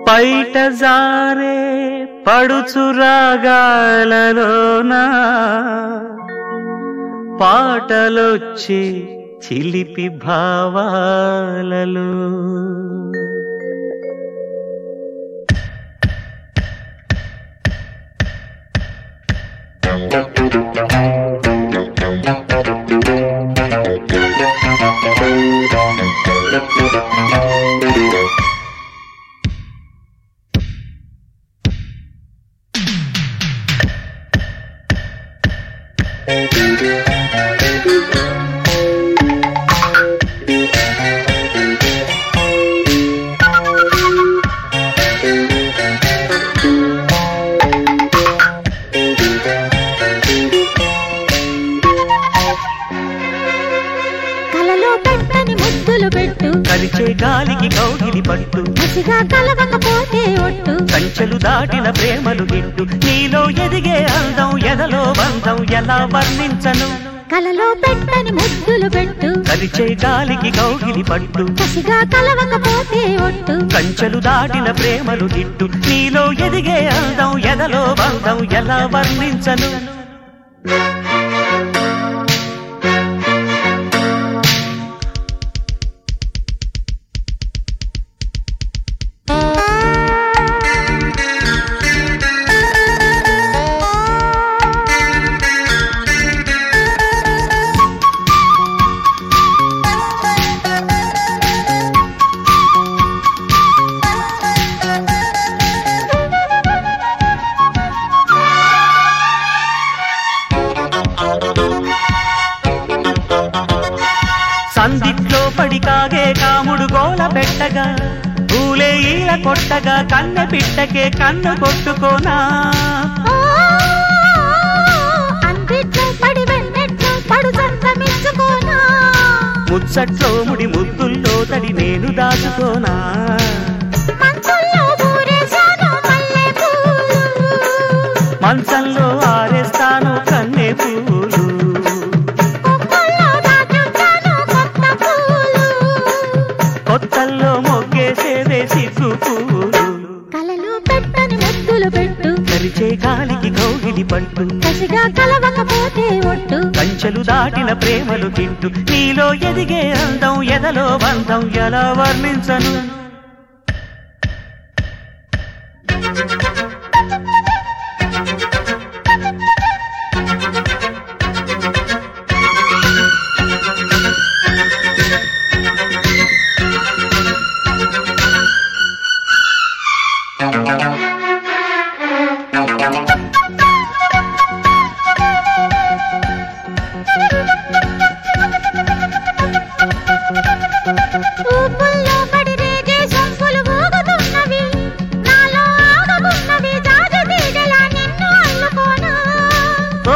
పైట జారే పడుచు రాగాలలోన పాటలొచ్చే చిలిపి భావాలలో కలలో పెట్టని ముద్దులు పెట్టు కలిచే గాలికి కౌగిలి పట్టు మసిగా కలవకపోతే ఒట్టు కంచెలు దాటిన ప్రేమలు గిట్టు నీలో ఎదిగే అందం ఎదలో బంధం ఎలా వర్ణించను కలలో పెట్టని ముద్దులు పెట్టు కలిచే గాలికి కౌగిలి పట్టు కసిగా కలవకపోతే ఒట్టు కంచెలు దాటిన ప్రేమలు గిట్టు నీలో ఎదిగే అందం ఎదలో బంధం ఎలా వర్ణించను సందిట్లో పడి కాగే కాముడు గోల పెట్టగా పూలే ఈల కొట్టగా కన్నె పిట్టకే కన్ను కొట్టుకోనా ఓ, అందిట్లో పడి వెన్నెట్లో పడు సంతమించుకోనా ముచ్చట్లో ముడి ముద్దుల్లో తడి నేను దాచుకోనా మంచుల్లో ఊరేశాను మల్లె పూలు మంచంలో ఆరేస్తాను కన్నె పూలు కొమ్మల్లో దాచుంటాను కొత్త పూలు కొత్తల్లో మొగ్గేసేదే సిగ్గు పూలు కలలో పెట్టని ముద్దులు పెట్టు కలిచే గాలికి కౌగిలి పట్టు కసిగా కలవకపోతే ఒట్టు కంచెలు దాటిన ప్రేమలు తింటూ నీలో ఎదిగే అందం ఎదలో బంధం ఎలా వర్ణించను ఊపుల్లో పడి రేగే సొంపులు ఊగుతున్నవి నాలో ఆగకున్నవి జాజి తీగలా నిన్ను అల్లుకోనా ఓ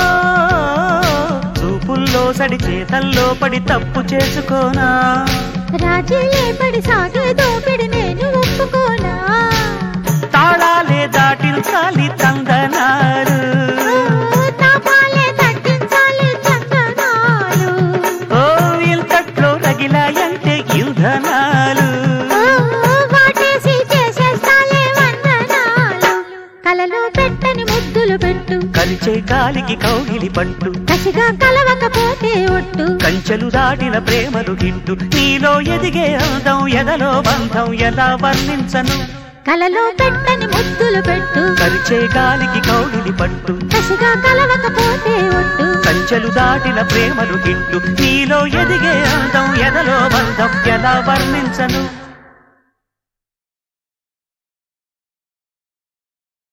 చూపుల్లో సడి చేతల్లో పడి తప్పు చేసుకోనా రాజీలే పడి సాగే దోపిడి నేను ఒప్పుకోనా తాళాలే దాటించాలి తందనాలు ఓ, తాపాలే తగ్గించాలి చందనాలు ఓ ఇంతట్లో రగిలాయంటే ఇంధనాలు ఓ, వాటేసి చేసేస్తాలే వందనాలు కలలో పెట్టని ముద్దులు పెట్టు కలిచే గాలికి కౌగిలి పట్టు కసిగా కలవకపోతే ఒట్టు కంచెలు దాటిన ప్రేమలు గిట్టు నీలో ఎదిగే అందం ఎదలో బంధం ఎలా వర్ణించను కలలో పెట్టని ముద్దులు పెట్టు కలిచే గాలికి కౌగిలి పట్టు కసిగా కలవకపోతే ఒట్టు కంచెలు దాటిన ప్రేమలు గిట్టు నీలో ఎదిగే అందం ఎదలో బంధం ఎలా వర్ణించను